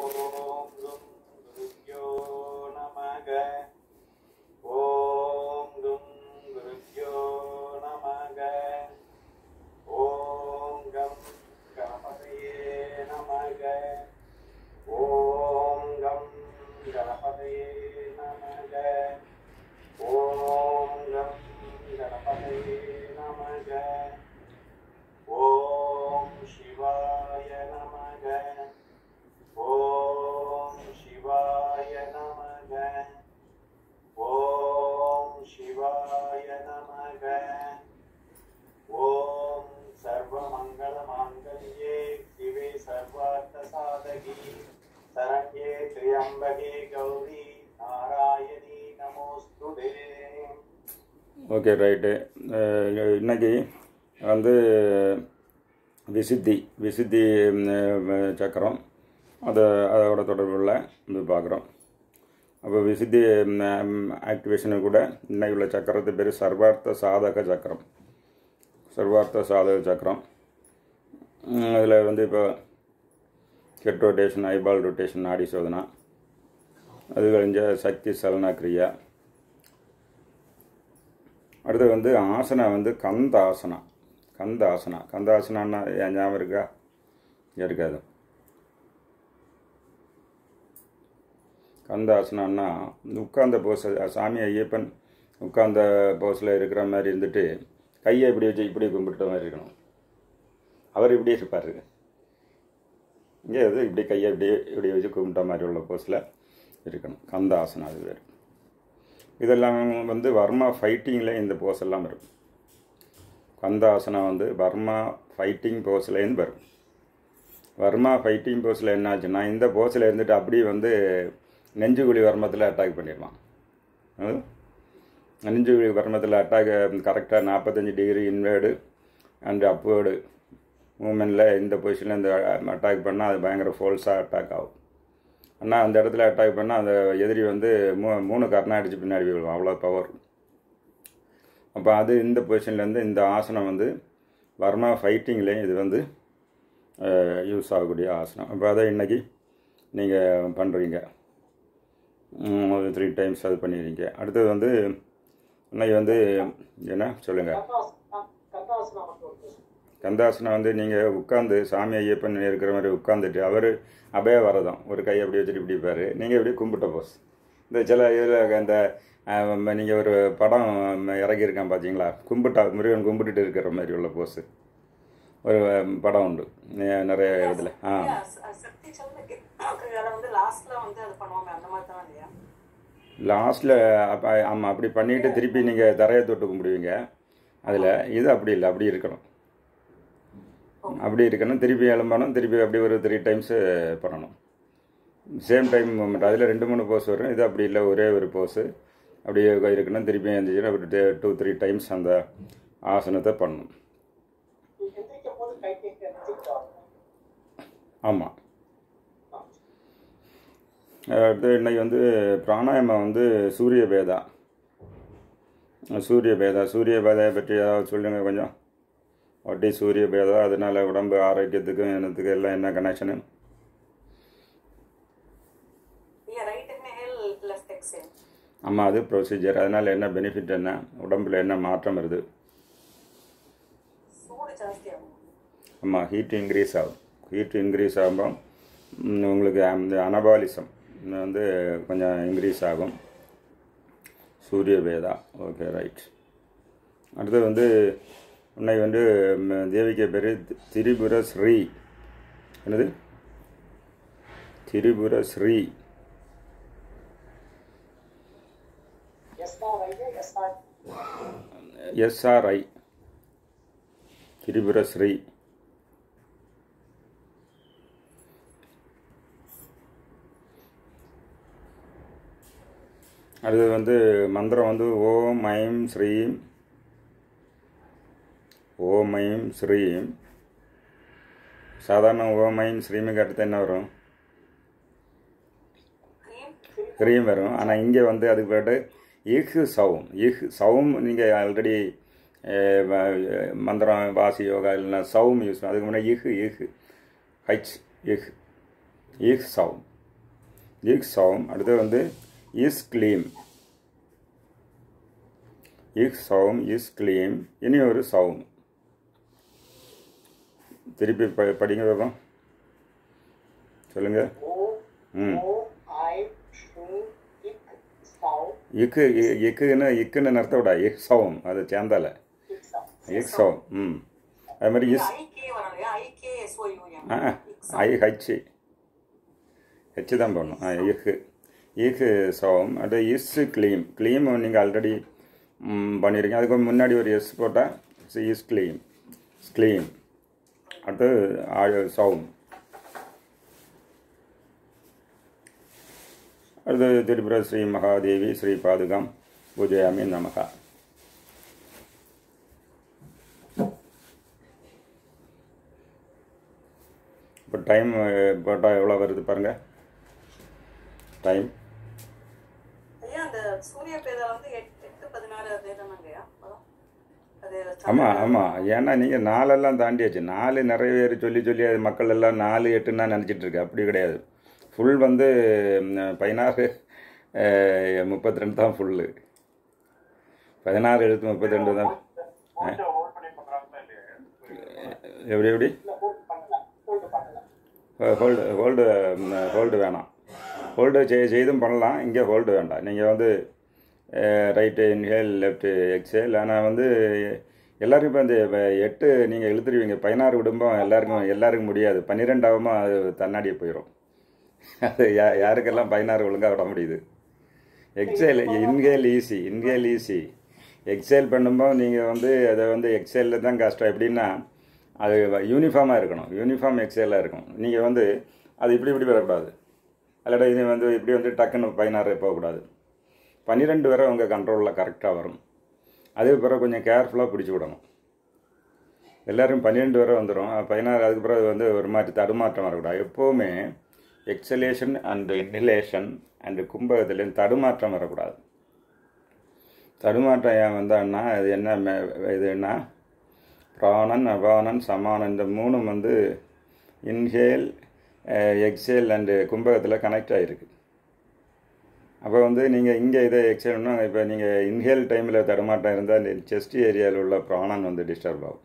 ஓம் கும் குருப்யோ நமக ஓம் கும் குருப்யோ நமக ஓம் கம் கணபதையே நமக ஓம் கம் கணபதையே நமக ஓம் கம் கணபதையே நமக ஓம் சிவாய நமக ஓம் சிவாய நமக ஓம் சிவாய நமக ஓம் சர்வமங்களமாங்கல்யே சிவே சர்வார்த்த சாதகி சரண்யே திரியம்பகே கௌரி நாராயணி நமோஸ்துதே ஓகே ரைட்டு இன்னைக்கு வந்து விசுத்தி விசுத்தி ம், சக்கரம் அதை அதோட தொடர்புள்ள இது பார்க்குறோம் அப்போ விசுத்தி ஆக்டிவேஷனு கூட இன்னைக்கு உள்ள சக்கரத்து பேர் சர்வார்த்த சாதக சக்கரம் சர்வார்த்த சாதக சக்கரம் அதில் வந்து இப்போ ஹெட் ரொட்டேஷன் ஐபால் ரொட்டேஷன் நாடி சோதனா அது கழிஞ்ச சக்தி சலனா கிரியா அடுத்து வந்து ஆசனா வந்து கந்த ஆசனா கந்த ஆசனா கந்த ஆசனான்னா ஏன் ஞாபகம் இருக்கா இருக்காது கந்த ஆசனான்னா உட்கார்ந்த போஸ் சாமி ஐயப்பன் உட்கார்ந்த போஸில் இருக்கிற மாதிரி இருந்துட்டு கையை இப்படி வச்சு இப்படி கும்பிட்ட மாதிரி இருக்கணும் அவர் இப்படி இருப்பார் இங்கே அது இப்படி கையை இப்படி இப்படி வச்சு கும்பிட்ட மாதிரி உள்ள போஸில் இருக்கணும் கந்த ஆசனம் அது வேறு இதெல்லாம் வந்து வர்மா ஃபைட்டிங்கில் இந்த போஸ் எல்லாம் வரும் கந்தாசனம் வந்து வர்மா ஃபைட்டிங் போஸ்லேருந்து வரும் வர்மா ஃபைட்டிங் போஸில் என்னாச்சுன்னா இந்த போஸில் இருந்துட்டு அப்படியே வந்து நெஞ்சுகுழி வர்மத்தில் அட்டாக் பண்ணிடுவான் அது நெஞ்சுகுழி வர்மத்தில் அட்டாக் கரெக்டாக நாற்பத்தஞ்சு டிகிரி இன்வேர்டு அண்ட் அப்வேர்டு மூமெண்ட்டில் இந்த பொசிஷனில் இந்த அட்டாக் பண்ணால் அது பயங்கர ஃபோல்ஸாக அட்டாக் ஆகும் ஆனால் அந்த இடத்துல அட்டாக் பண்ணால் அந்த எதிரி வந்து மூ மூணு கர்ணம் அடித்து பின்னாடி விழுவும் அவ்வளோ பவர் அப்போ அது இந்த பொசிஷன்லேருந்து இந்த ஆசனம் வந்து வர்மா ஃபைட்டிங்லேயும் இது வந்து யூஸ் ஆகக்கூடிய ஆசனம் அப்போ அதை இன்றைக்கி நீங்கள் பண்ணுறீங்க ஒரு த்ரீ டைம்ஸ் அது பண்ணிடுறீங்க அடுத்தது வந்து இன்னைக்கு வந்து என்ன சொல்லுங்கள் கந்தாசனம் வந்து நீங்கள் உட்காந்து சாமி ஐயப்பன் இருக்கிற மாதிரி உட்காந்துட்டு அவர் அபய வரதம் ஒரு கை அப்படி வச்சுட்டு இப்படி இருப்பார் நீங்கள் இப்படி கும்பிட்ட போஸ் இந்த சில இதில் இந்த நீங்கள் ஒரு படம் இறக்கியிருக்கேன் பார்த்தீங்களா கும்பிட்டா முருகன் கும்பிட்டுட்டு இருக்கிற மாதிரி உள்ள போஸு ஒரு படம் உண்டு நெ- நிறைய இடத்துல ஆ சக்தி சொல்லுங்க அதில் வந்து லாஸ்ட்ல வந்து அது பண்ணுவாங்க அந்த மாதிரி தான் இல்லையா லாஸ்ட்டில் அப்போ ஆமாம் அப்படி பண்ணிவிட்டு திருப்பி நீங்கள் தரையை தொட்டு கும்பிடுவீங்க அதில் இது அப்படி இல்லை அப்படி இருக்கணும் அப்படி இருக்கணும் திருப்பி எழும்பணும் திருப்பி அப்படி ஒரு த்ரீ டைம்ஸு பண்ணணும் சேம் டைம் மூமெண்ட் அதில் ரெண்டு மூணு போஸ் வரும் இது அப்படி இல்லை ஒரே ஒரு போஸு அப்படியே இருக்கணும் திருப்பி எழுந்திரிச்சுன்னா அப்படி டூ த்ரீ டைம்ஸ் அந்த ஆசனத்தை பண்ணணும் எந்திரிக்கும் போது கை கேட்க எந்திரிச்சு ஆமாம் அடுத்து இன்னைக்கு வந்து பிராணாயாமம் வந்து சூரிய பேதா சூரிய பேதா சூரிய பேதையை பற்றி ஏதாவது சொல்லுங்க கொஞ்சம் ஒட்டி சூரிய பேதா அதனால உடம்பு ஆரோக்கியத்துக்கும் எனத்துக்கு எல்லாம் என்ன connection right inhale plus exhale ஆமாம் அது ப்ரொசீஜர் அதனால் என்ன பெனிஃபிட் என்ன உடம்புல என்ன மாற்றம் வருது சூடு ஜாஸ்தி ஆகும் ஆமாம் ஹீட் இன்க்ரீஸ் ஆகும் ஹீட் இன்க்ரீஸ் ஆகும்போது ம், உங்களுக்கு அந்த அனபாலிசம் வந்து கொஞ்சம் இன்க்ரீஸ் ஆகும் சூரிய வேதா ஓகே ரைட் அடுத்து வந்து உன்னை வந்து ம், தேவிக்கு பேர் திரிபுர ஸ்ரீ என்னது திரிபுர ஸ்ரீ எஸ்ஆர் ஐயா எஸ்ஆர் எஸ்ஆர்ஐ திரிபுர ஸ்ரீ அடுத்து வந்து மந்திரம் வந்து ஓம் ஐம் ஸ்ரீம் ஓம் ஐம் ஸ்ரீம் சாதாரண ஓம் ஐம் ஸ்ரீமுக்கு அடுத்து என்ன வரும் க்ரீம் கிரீம் வரும் ஆனால் இங்கே வந்து அதுக்கு பேட்டு இஹ் சவும் இஹ் சவும் நீங்கள் ஆல்ரெடி மந்திரம் வாசி யோகா இல்லைன்னா சவும் யூஸ் அதுக்கு முன்னாடி இஹ் இஹ் ஹச் இஹ் இஹ் சவும் இக் சௌம் அடுத்து வந்து இஸ் க்ளீம் இக் சௌம் இஸ் க்ளீம் இனி ஒரு சௌம் திருப்பி ப படிங்க பாப்போம் சொல்லுங்க ஓ ம் ஓ ஐ ஷு இக் சௌ இக்கு இ- இக்குன்னு இக்குன்னு நிறுத்தவிடா இக் சௌம் அது சேர்ந்தால இக் சௌ இக் சௌம் ம் அது மாதிரி இஸ் ஐகே வரணும் இல்லையா ஐகே எஸ்ஓயூஎம் ஆ ஐ ஹச் ஹெச் தான் போடணும் ஆ இஹு இஹு சோம் அது இஸ் க்ளீம் க்ளீம் நீங்கள் ஆல்ரெடி பண்ணியிருக்கீங்க அதுக்கு முன்னாடி ஒரு எஸ் போட்டால் இஸ் க்ளீம் க்ளீம் அடுத்து ஆ- சௌம் அடுத்து திரிபுர ஸ்ரீ மகாதேவி ஸ்ரீ பாதுகாம் பூஜையாமி நமகா இப்போ டைம் போட்டால் எவ்வளோ வருது பாருங்கள் டைம் ஐயா அந்த சூரிய பேதம் வந்து எட்டு எட்டு பதினாறு அதே தானங்கய்யா பதம் அது ஆமாம் ஆமாம் ஏன்னா நீங்கள் நாலெல்லாம் தாண்டியாச்சு நாலு நிறைய பேர் சொல்லி சொல்லி அது மக்கள் எல்லாம் நாலு எட்டுன்னா நினச்சிட்டு இருக்கு அப்படி கிடையாது ஃபுல் வந்து ம், பதினாறு முப்பத்தி ரெண்டு தான் ஃபுல்லு பதினாறு எழுத்து முப்பத்தி ரெண்டு தான் கொஞ்சம் ஹோல்ட் பண்ணி பண்றாங்களா இல்லையா எப்படி எப்படி இல்ல ஹோல்ட் பண்ணல ஹோல்ட் பண்ணல ஹோல்டு ஹோல்டு ஹோல்டு வேணாம் ஹோல்டு செய் செய்தும் பண்ணலாம் இங்கே ஹோல்டு வேண்டாம் நீங்கள் வந்து ரைட்டு இன்ஹேல் லெஃப்ட் எக்ஸேல் ஆனால் வந்து எல்லாருக்கும் இப்போ இந்த வ- எட்டு நீங்கள் இழுத்துருவீங்க பதினாறு விடும்போது எல்லாருக்கும் எல்லாருக்கும் முடியாது பன்னிரெண்டாவமா அது தன்னாடியே போயிடும் அது யா யாருக்கெல்லாம் பதினாறு ஒழுங்காக விட முடியுது exhale inhale easy inhale easy exhale பண்ணும்போது நீங்கள் வந்து அதை வந்து எக்ஸேலில் தான் கஷ்டம் எப்படின்னா அது யூனிஃபார்மாக இருக்கணும் யூனிஃபார்ம் எக்ஸேலாக இருக்கும் நீங்கள் வந்து அது இப்படி இப்படி வரக்கூடாது அல்லடா இது வந்து இப்படி வந்து டக்குன்னு பதினாறு போகக்கூடாது பன்னிரெண்டு வரை உங்கள் கண்ட்ரோலில் கரெக்டாக வரும் அதுக்கு பிறகு கொஞ்சம் கேர்ஃபுல்லாக பிடிச்சி விடணும் எல்லோரும் பன்னிரெண்டு வரை வந்துடும் பதினாறு அதுக்கு பிறகு வந்து ஒரு மாதிரி தடுமாற்றம் வரக்கூடாது எப்போவுமே எக்ஸலேஷன் அண்ட் இன்னிலேஷன் அண்டு கும்பகத்துலேயும் தடுமாற்றம் வரக்கூடாது தடுமாற்றம் ஏன் வந்தான்னா இது என்ன மே- இது என்ன பிராணன் அபானன் சமானன் இந்த மூணும் வந்து இன்ஹேல் எக்ஸேல் அண்டு கும்பகத்தில் கனெக்ட் ஆகிருக்கு அப்போ வந்து நீங்கள் இங்கே இதை எக்ஸேல்னா இப்போ நீங்கள் இன்ஹேல் டைமில் தடுமாட்டம் இருந்தால் இந்த செஸ்ட் ஏரியாவில் உள்ள பிராணன் வந்து டிஸ்டர்ப் ஆகும்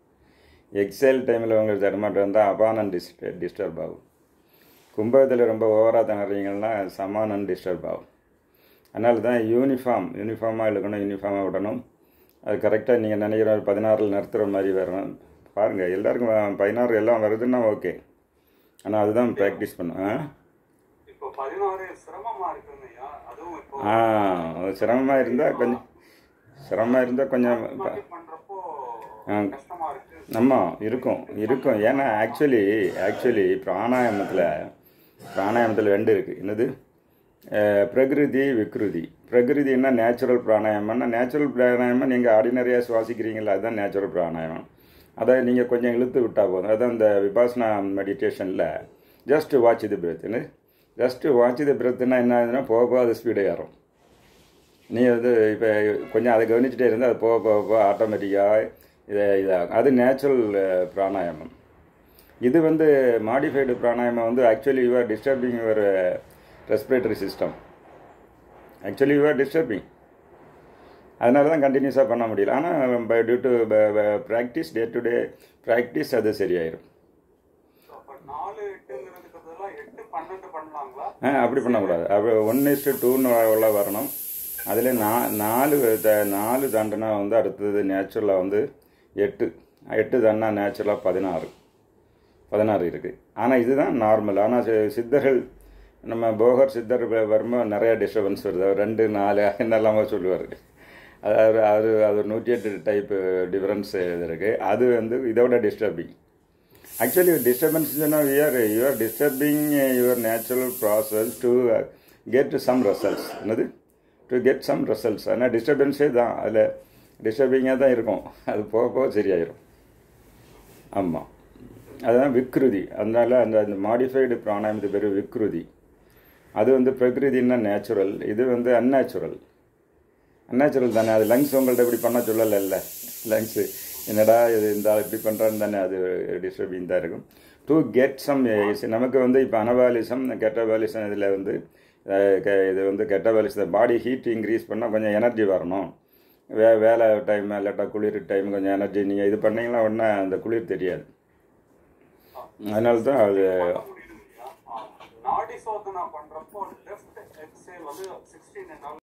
எக்ஸேல் டைமில் உங்களுக்கு தடுமாட்டம் இருந்தால் அபானன் டிஸ் டிஸ்டர்ப் ஆகும் கும்பகத்தில் ரொம்ப ஓவராக திணறீங்கன்னா சமானன் டிஸ்டர்ப் ஆகும் அதனால தான் யூனிஃபார்ம் யூனிஃபார்மாக இழுக்கணும் யூனிஃபார்மாக விடணும் அது கரெக்டாக நீங்கள் நினைக்கிற ஒரு பதினாறில் நிறுத்துகிற மாதிரி வரணும் பாருங்கள் எல்லாருக்கும் பதினாறு எல்லாம் வருதுன்னா ஓகே ஆனால் அதுதான் ப்ராக்டிஸ் பண்ணும் ஆ இப்போ பதினாறு சிரமமா இருக்குங்கய்யா அதுவும் இப்போ ஆ அது சிரமமாக இருந்தால் கொஞ்சம் சிரமமாக இருந்தால் கொஞ்சம் ப- மாத்தி பண்றப்போ ஆ. கஷ்டமா இருக்கு நம்ம இருக்கும் இருக்கும் ஏன்னா ஆக்சுவலி ஆக்சுவலி பிராணாயாமத்தில் பிராணாயாமத்தில் ரெண்டு இருக்குது என்னது அஹ், பிரகிருதி விக்ருதி பிரகிருதின்னா நேச்சுரல் பிராணாயாமம்னா நேச்சுரல் பிராணாயாமம் நீங்கள் ஆர்டினரியாக சுவாசிக்கிறீங்களா அதுதான் நேச்சுரல் பிராணாயாமம் அதை நீங்கள் கொஞ்சம் இழுத்து விட்டால் போதும் அதான் இந்த விபாசனா மெடிடேஷனில் ஜஸ்ட் வாட்ச் தி பிரத்னு ஜஸ்ட் வாட்ச் தி பிரத்னா என்ன ஆகுதுன்னா போக போக அது ஸ்பீடு ஏறும் நீ வந்து இப்போ கொஞ்சம் அதை கவனிச்சுட்டே இருந்தால் அது போக போக போக ஆட்டோமேட்டிக்காக இதை இதாகும் அது நேச்சுரல் பிராணாயாமம் இது வந்து மாடிஃபைடு பிராணாயாமம் வந்து actually you are disturbing your respiratory system actually you are disturbing அதனால தான் கண்டினியூஸாக பண்ண முடியல ஆனால் by due to practice day to day practice அது சரியாயிரும் அப்ப நாலு எட்டுங்கிறதுக்கு பதிலாக எட்டு பன்னெண்டு பண்ணலாங்களா ஆ அப்படி பண்ணக்கூடாது அப்போ ஒன் இஸ்ட்டு டூன்னு உள்ள வரணும் அதில் நா நாலு த- நாலு தண்டனா வந்து அடுத்தது நேச்சுரலாக வந்து எட்டு எட்டு தண்டனா நேச்சுரலாக பதினாறு பதினாறு இருக்குது ஆனால் இதுதான் நார்மல் ஆனால் சித்தர்கள் நம்ம போகர் சித்தர் வ- வரும்போது நிறைய டிஸ்டர்பன்ஸ் வருது அவர் ரெண்டு நாலு என்னெல்லாமோ சொல்லுவார் அதாவது அது அது நூற்றி எட்டு டைப்பு டிஃப்ரென்ஸ் இருக்குது அது வந்து இதோட disturbing actually disturbance we are you are disturbing your natural process to get some results என்னது டு கெட் சம் ரிசல்ட்ஸ் ஆனால் டிஸ்டர்பன்ஸே தான் அதில் டிஸ்டர்பிங்காக தான் இருக்கும் அது போக போக சரியாயிரும் ஆமாம் அதுதான் விக்ருதி அதனால அந்த அந்த மாடிஃபைடு பிராணாயமத்து பேர் விக்ருதி அது வந்து பிரகிருதின்னா நேச்சுரல் இது வந்து அன்நேச்சுரல் அன்நேச்சுரல் தானே அது லங்ஸ் உங்கள்ட்ட இப்படி பண்ண சொல்லலைல்ல லங்ஸு என்னடா இது இந்த ஆள் இப்படி பண்ணுறான்னு தானே அது டிஸ்டர்பிங் தான் இருக்கும் டு கெட் சம் நமக்கு வந்து இப்போ அனபாலிசம் கெட்டபாலிசம் இதில் வந்து அஹ், க- இது வந்து கெட்டபாலிசம் பாடி ஹீட் இன்க்ரீஸ் பண்ணால் கொஞ்சம் எனர்ஜி வரணும் வே வேலை டைம் இல்லாட்டா குளிர் டைம் கொஞ்சம் எனர்ஜி நீங்கள் இது பண்ணீங்கன்னா உடனே அந்த குளிர் தெரியாது அதனால தான் அது பண்ண முடியுது இல்லையா ஆ. நாடி சோதனை பண்றப்போ லெஃப்ட் எக்ஸேல் வந்து சிக்ஸ்டீன் என்னால்